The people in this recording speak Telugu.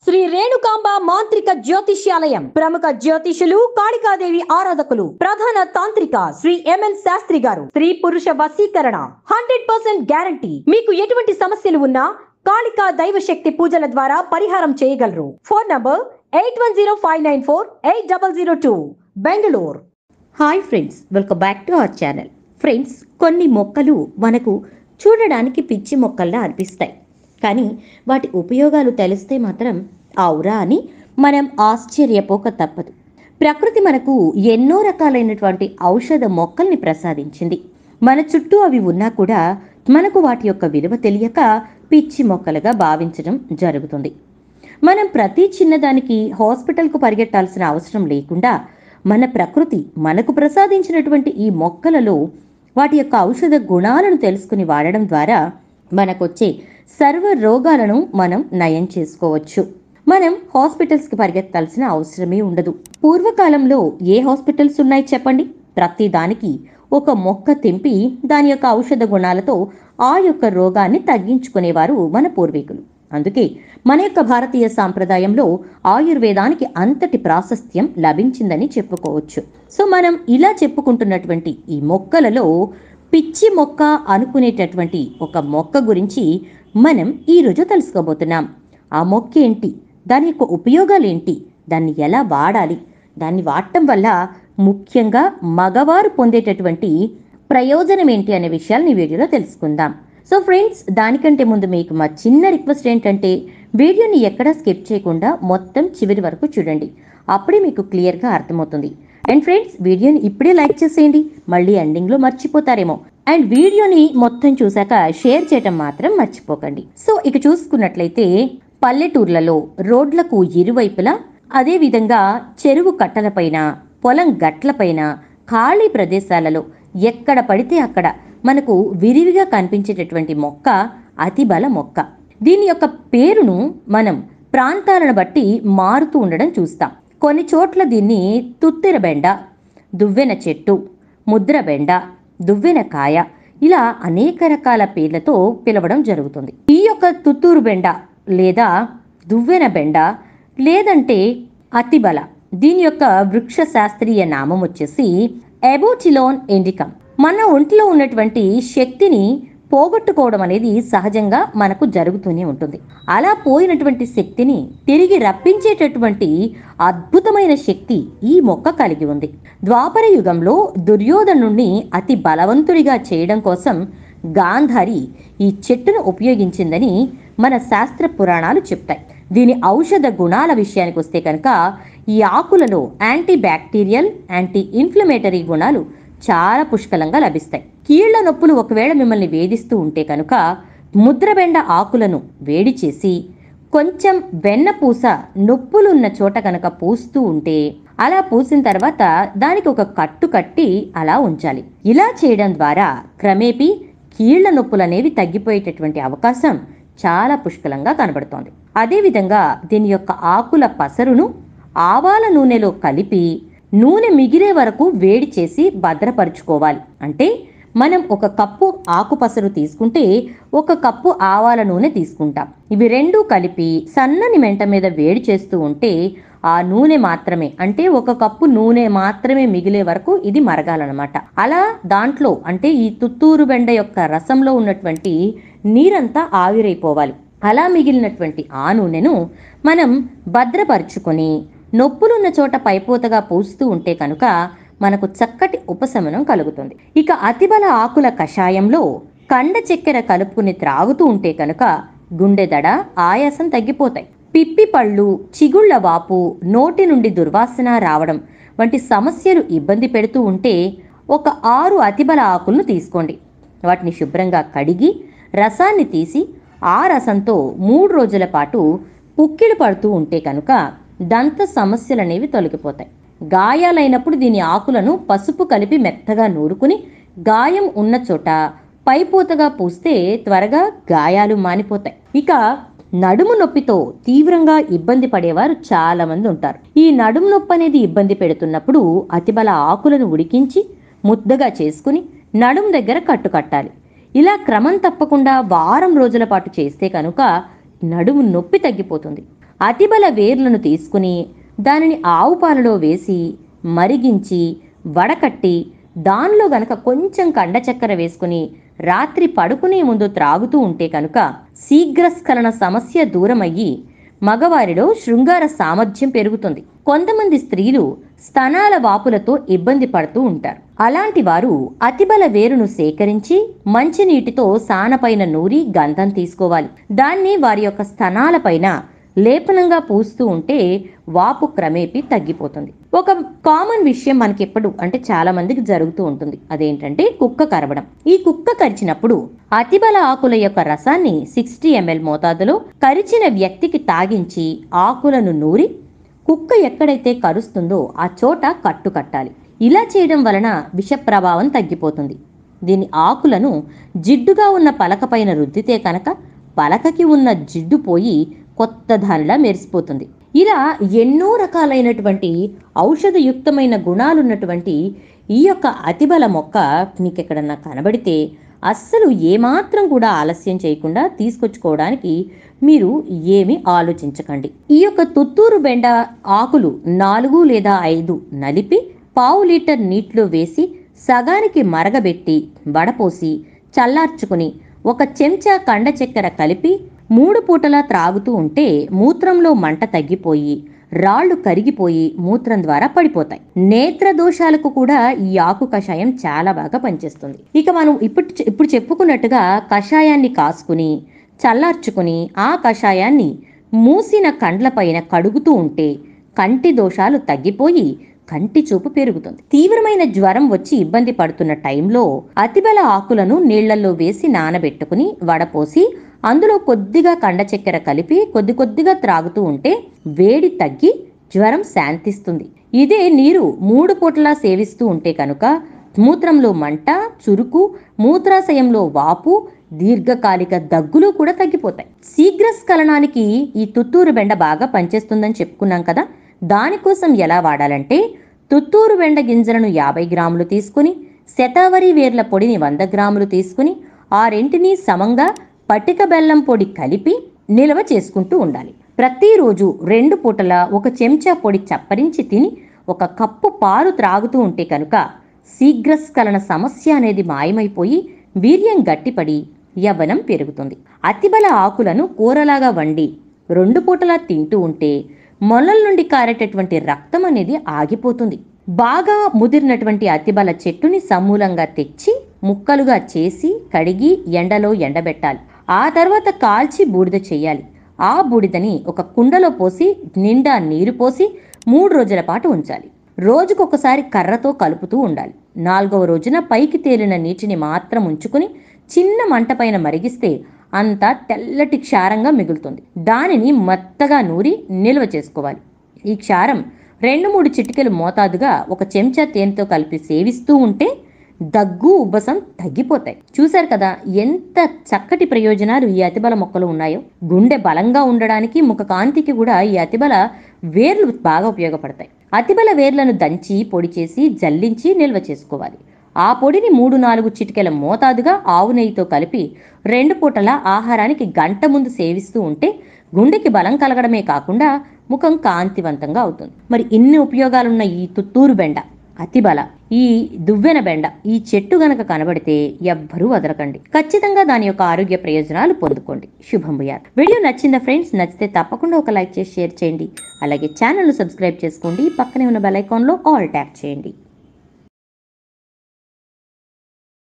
శ్రీ రేణుకాంబ మాంత్రిక జ్యోతిష్యాలయం ప్రముఖ జ్యోతిషులు కాళికాదేవి ఆరాధకులు ప్రధాన తాంత్రిక శ్రీ ఎంఎన్ శాస్త్రి గారు స్త్రీ పురుష వశీకరణ హండ్రెడ్ పర్సెంట్ గ్యారంటీ మీకు ఎటువంటి సమస్యలు ఉన్నా కాళికా దైవశక్తి పూజల ద్వారా పరిహారం చేయగలరు phone number eight one zero five nine four eight double zero two Bengaluru hi friends welcome back to our channel friends కొన్ని మొక్కలు మనకు చూడడానికి పిచ్చి మొక్కల్లా అనిపిస్తాయి కానీ వాటి ఉపయోగాలు తెలిస్తే మాత్రం అవురా అని మనం ఆశ్చర్యపోక తప్పదు ప్రకృతి మనకు ఎన్నో రకాలైనటువంటి ఔషధ మొక్కల్ని ప్రసాదించింది మన చుట్టూ అవి ఉన్నా కూడా మనకు వాటి యొక్క విలువ తెలియక పిచ్చి మొక్కలుగా భావించడం జరుగుతుంది మనం ప్రతి చిన్నదానికి హాస్పిటల్కు పరిగెట్టాల్సిన అవసరం లేకుండా మన ప్రకృతి మనకు ప్రసాదించినటువంటి ఈ మొక్కలలో వాటి యొక్క ఔషధ గుణాలను తెలుసుకుని వాడడం ద్వారా మనకొచ్చే సర్వ రోగాలను మనం నయం చేసుకోవచ్చు మనం హాస్పిటల్స్కి పరిగెత్తాల్సిన అవసరమే ఉండదు పూర్వకాలంలో ఏ హాస్పిటల్స్ ఉన్నాయి చెప్పండి ప్రతి దానికి ఒక మొక్క తెంపి దాని యొక్క ఔషధ గుణాలతో ఆ యొక్క రోగాన్ని తగ్గించుకునేవారు మన పూర్వీకులు అందుకే మన యొక్క భారతీయ సాంప్రదాయంలో ఆయుర్వేదానికి అంతటి ప్రాశస్త్యం లభించిందని చెప్పుకోవచ్చు సో మనం ఇలా చెప్పుకుంటున్నటువంటి ఈ మొక్కలలో పిచ్చి మొక్క అనుకునేటటువంటి ఒక మొక్క గురించి మనం ఈరోజు తెలుసుకోబోతున్నాం ఆ మొక్క ఏంటి దాని యొక్క ఉపయోగాలు ఏంటి దాన్ని ఎలా వాడాలి దాన్ని వాడటం వల్ల ముఖ్యంగా మగవారు పొందేటటువంటి ప్రయోజనం ఏంటి అనే విషయాలు ఈ వీడియోలో తెలుసుకుందాం సో ఫ్రెండ్స్ దానికంటే ముందు మీకు మా చిన్న రిక్వెస్ట్ ఏంటంటే వీడియోని ఎక్కడా స్కిప్ చేయకుండా మొత్తం చివరి వరకు చూడండి అప్పుడే మీకు క్లియర్గా అర్థమవుతుంది అండ్ ఫ్రెండ్స్ వీడియోని ఇప్పుడే లైక్ చేసేయండి మళ్ళీ ఎండింగ్లో మర్చిపోతారేమో అండ్ వీడియోని మొత్తం చూశాక షేర్ చేయటం మాత్రం మర్చిపోకండి సో ఇక చూసుకున్నట్లయితే పల్లెటూర్లలో రోడ్లకు ఇరువైపులా అదే విధంగా చెరువు కట్టలపైన పొలం గట్లపైన ఖాళీ ప్రదేశాలలో ఎక్కడ పడితే అక్కడ మనకు విరివిగా కనిపించేటటువంటి మొక్క అతిబల మొక్క దీని యొక్క పేరును మనం ప్రాంతాలను బట్టి మారుతూ ఉండడం చూస్తాం కొన్ని చోట్ల దీన్ని తుత్తెర బెండ దువ్వెన చెట్టు ముద్ర బెండ దువ్వెన కాయ ఇలా అనేక రకాల పేర్లతో పిలవడం జరుగుతుంది ఈ యొక్క తుత్తూరు బెండ లేదా దువ్వెన బెండ లేదంటే అతిబల దీని యొక్క వృక్ష శాస్త్రీయ నామం వచ్చేసి ఎబోటిలోన్ ఇండికమ్ మన ఒంటిలో ఉన్నటువంటి శక్తిని పోగొట్టుకోవడం అనేది సహజంగా మనకు జరుగుతూనే ఉంటుంది అలా పోయినటువంటి శక్తిని తిరిగి రప్పించేటటువంటి అద్భుతమైన శక్తి ఈ మొక్క కలిగి ఉంది ద్వాపర యుగంలో దుర్యోధనుణ్ణి అతి బలవంతుడిగా చేయడం కోసం గాంధారి ఈ చెట్టును ఉపయోగించిందని మన శాస్త్ర పురాణాలు చెప్తాయి దీని ఔషధ గుణాల విషయానికి వస్తే కనుక ఈ ఆకులలో యాంటీ బ్యాక్టీరియల్ యాంటీ ఇన్ఫ్లమేటరీ గుణాలు చాలా పుష్కలంగా లభిస్తాయి కీళ్ల నొప్పులు ఒకవేళ మిమ్మల్ని వేధిస్తూ ఉంటే కనుక ముద్రబెండ ఆకులను వేడి చేసి కొంచెం వెన్నపూస నొప్పులున్న చోట కనుక పూస్తూ ఉంటే అలా పూసిన తర్వాత దానికి ఒక కట్టు కట్టి అలా ఉంచాలి ఇలా చేయడం ద్వారా క్రమేపీ కీళ్ల నొప్పులు అనేవి తగ్గిపోయేటటువంటి అవకాశం చాలా పుష్కలంగా కనబడుతోంది అదేవిధంగా దీని యొక్క ఆకుల పసరును ఆవాల నూనెలో కలిపి నూనె మిగిలే వరకు వేడి చేసి భద్రపరుచుకోవాలి అంటే మనం ఒక కప్పు ఆకుపసరు తీసుకుంటే ఒక కప్పు ఆవాల నూనె తీసుకుంటాం ఇవి రెండు కలిపి సన్నని మెంట మీద వేడి చేస్తూ ఉంటే ఆ నూనె మాత్రమే అంటే ఒక కప్పు నూనె మాత్రమే మిగిలే వరకు ఇది మరగాలన్నమాట అలా దాంట్లో అంటే ఈ తుత్తూరు బెండ యొక్క రసంలో ఉన్నటువంటి నీరంతా ఆవిరైపోవాలి అలా మిగిలినటువంటి ఆ నూనెను మనం భద్రపరుచుకొని నొప్పులున్న చోట పైపోతగా పూస్తూ ఉంటే కనుక మనకు చక్కటి ఉపశమనం కలుగుతుంది ఇక అతిబల ఆకుల కషాయంలో కండ చక్కెర కలుపుకుని త్రాగుతూ ఉంటే కనుక గుండె దడ ఆయాసం తగ్గిపోతాయి పిప్పి పళ్ళు చిగుళ్ల వాపు నోటి నుండి దుర్వాసన రావడం వంటి సమస్యలు ఇబ్బంది పెడుతూ ఉంటే ఒక ఆరు అతిబల ఆకులను తీసుకోండి వాటిని శుభ్రంగా కడిగి రసాన్ని తీసి ఆ రసంతో మూడు రోజుల పాటు పుక్కిలు పడుతూ ఉంటే కనుక దంత సమస్యలు అనేవి తొలగిపోతాయి గాయాలైనప్పుడు దీని ఆకులను పసుపు కలిపి మెత్తగా నూరుకుని గాయం ఉన్న చోట పైపోతగా పూస్తే త్వరగా గాయాలు మానిపోతాయి ఇక నడుము నొప్పితో తీవ్రంగా ఇబ్బంది పడేవారు చాలా మంది ఉంటారు ఈ నడుము నొప్పి అనేది ఇబ్బంది పెడుతున్నప్పుడు అతిబల ఆకులను ఉడికించి ముద్దగా చేసుకుని నడుము దగ్గర కట్టు కట్టాలి ఇలా క్రమం తప్పకుండా వారం రోజుల పాటు చేస్తే కనుక నడుము నొప్పి తగ్గిపోతుంది అతిబల వేర్లను తీసుకుని దానిని ఆవు పాలలో వేసి మరిగించి వడకట్టి దానిలో గనక కొంచెం కండ చక్కెర వేసుకుని రాత్రి పడుకునే ముందు త్రాగుతూ ఉంటే కనుక శీఘ్రస్ఖలన సమస్య దూరమయ్యి మగవారిలో శృంగార సామర్థ్యం పెరుగుతుంది కొంతమంది స్త్రీలు స్తనాల వాపులతో ఇబ్బంది పడుతూ ఉంటారు అలాంటి వారు అతిబల వేరును సేకరించి మంచినీటితో సానపైన నూరి గంధం తీసుకోవాలి దాన్ని వారి యొక్క స్తనాలపైన లేపనంగా పూస్తూ ఉంటే వాపు క్రమేపీ తగ్గిపోతుంది ఒక కామన్ విషయం మనకి ఎప్పుడు అంటే చాలా మందికి జరుగుతూ ఉంటుంది అదేంటంటే కుక్క కరవడం ఈ కుక్క కరిచినప్పుడు అతిబల ఆకుల యొక్క రసాన్ని సిక్స్టీ ఎంఎల్ మోతాదులో కరిచిన వ్యక్తికి తాగించి ఆకులను నూరి కుక్క ఎక్కడైతే కరుస్తుందో ఆ చోట కట్టు కట్టాలి ఇలా చేయడం వలన విష ప్రభావం తగ్గిపోతుంది దీని ఆకులను జిడ్డుగా ఉన్న పలకపైన రుద్దితే కనుక పలకకి ఉన్న జిడ్డు పోయి కొత్త దానిలా మెరిసిపోతుంది ఇలా ఎన్నో రకాలైనటువంటి ఔషధయుక్తమైన గుణాలున్నటువంటి ఈ యొక్క అతిబల మొక్క మీకు ఎక్కడన్నా కనబడితే అస్సలు ఏమాత్రం కూడా ఆలస్యం చేయకుండా తీసుకొచ్చుకోవడానికి మీరు ఏమి ఆలోచించకండి ఈ యొక్క తుత్తూరు బెండ ఆకులు నాలుగు లేదా ఐదు నలిపి పావు లీటర్ నీటిలో వేసి సగానికి మరగబెట్టి వడపోసి చల్లార్చుకుని ఒక చెంచా కండ చక్కెర కలిపి మూడు పూటలా త్రాగుతూ ఉంటే మూత్రంలో మంట తగ్గిపోయి రాళ్లు కరిగిపోయి మూత్రం ద్వారా పడిపోతాయి నేత్ర దోషాలకు కూడా ఈ ఆకు కషాయం చాలా బాగా పనిచేస్తుంది ఇక మనం ఇప్పుడు ఇప్పుడు చెప్పుకున్నట్టుగా కషాయాన్ని కాసుకుని చల్లార్చుకుని ఆ కషాయాన్ని మూసిన కండ్లపైన కడుగుతూ ఉంటే కంటి దోషాలు తగ్గిపోయి కంటి చూపు పెరుగుతుంది తీవ్రమైన జ్వరం వచ్చి ఇబ్బంది పడుతున్న టైంలో అతిబల ఆకులను నీళ్లలో వేసి నానబెట్టుకుని వడపోసి అందులో కొద్దిగా కండ చక్కెర కలిపి కొద్ది కొద్దిగా త్రాగుతూ ఉంటే వేడి తగ్గి జ్వరం శాంతిస్తుంది ఇదే నీరు మూడు పూటలా సేవిస్తూ ఉంటే కనుక మూత్రంలో మంట చురుకు మూత్రాశయంలో వాపు దీర్ఘకాలిక దగ్గులు కూడా తగ్గిపోతాయి శీఘ్రస్ఖలనానికి ఈ తుత్తూరు బెండ బాగా పనిచేస్తుందని చెప్పుకున్నాం కదా దానికోసం ఎలా వాడాలంటే తుత్తూరు బెండ గింజలను యాభై గ్రాములు తీసుకుని శతావరి వేర్ల పొడిని వంద గ్రాములు తీసుకుని ఆ రెంటిని సమంగా పటిక బెల్లం పొడి కలిపి నిల్వ చేసుకుంటూ ఉండాలి ప్రతిరోజు రెండు పూటల ఒక చెంచా పొడి చప్పరించి తిని ఒక కప్పు పాలు త్రాగుతూ ఉంటే కనుక శీఘ్రస్ఖలన సమస్య అనేది మాయమైపోయి వీర్యం గట్టిపడి యవ్వనం పెరుగుతుంది అతిబల ఆకులను కూరలాగా వండి రెండు పూటలా తింటూ ఉంటే మొలల నుండి కారేటటువంటి రక్తం అనేది ఆగిపోతుంది బాగా ముదిరినటువంటి అతిబల చెట్టుని సమూలంగా తెచ్చి ముక్కలుగా చేసి కడిగి ఎండలో ఎండబెట్టాలి ఆ తర్వాత కాల్చి బూడిద చేయాలి ఆ బూడిదని ఒక కుండలో పోసి నిండా నీరు పోసి మూడు రోజుల పాటు ఉంచాలి రోజుకొకసారి కర్రతో కలుపుతూ ఉండాలి నాలుగవ రోజున పైకి తేలిన నీటిని మాత్రం ఉంచుకుని చిన్న మంట పైన మరిగిస్తే అంతా తెల్లటి క్షారంగా మిగులుతుంది దానిని మెత్తగా నూరి నిల్వ చేసుకోవాలి ఈ క్షారం రెండు మూడు చిటికెలు మోతాదుగా ఒక చెంచా తేనెతో కలిపి సేవిస్తూ ఉంటే దగ్గు ఉబ్బసం తగ్గిపోతాయి చూశారు కదా ఎంత చక్కటి ప్రయోజనాలు ఈ అతిబల మొక్కలు ఉన్నాయో గుండె బలంగా ఉండడానికి ముఖ కాంతికి కూడా ఈ అతిబల వేర్లు బాగా ఉపయోగపడతాయి అతిబల వేర్లను దంచి పొడి చేసి జల్లించి నిల్వ చేసుకోవాలి ఆ పొడిని మూడు నాలుగు చిటికెల మోతాదుగా ఆవు నెయ్యితో కలిపి రెండు పూటల ఆహారానికి గంట ముందు సేవిస్తూ ఉంటే గుండెకి బలం కలగడమే కాకుండా ముఖం కాంతివంతంగా అవుతుంది మరి ఇన్ని ఉపయోగాలున్న ఈ తుత్తూరు బెండ అతిబల ఈ దువ్వెన బెండ ఈ చెట్టు గనక కనబడితే ఎవ్వరూ వదలకండి ఖచ్చితంగా దాని యొక్క ఆరోగ్య ప్రయోజనాలు పొందుకోండి శుభం భూయార్ వీడియో నచ్చిందా ఫ్రెండ్స్ నచ్చితే తప్పకుండా ఒక లైక్ చేసి షేర్ చేయండి అలాగే ఛానల్ సబ్స్క్రైబ్ చేసుకోండి పక్కనే ఉన్న బెల్ ఐకాన్లో ఆల్ ట్యాప్ చేయండి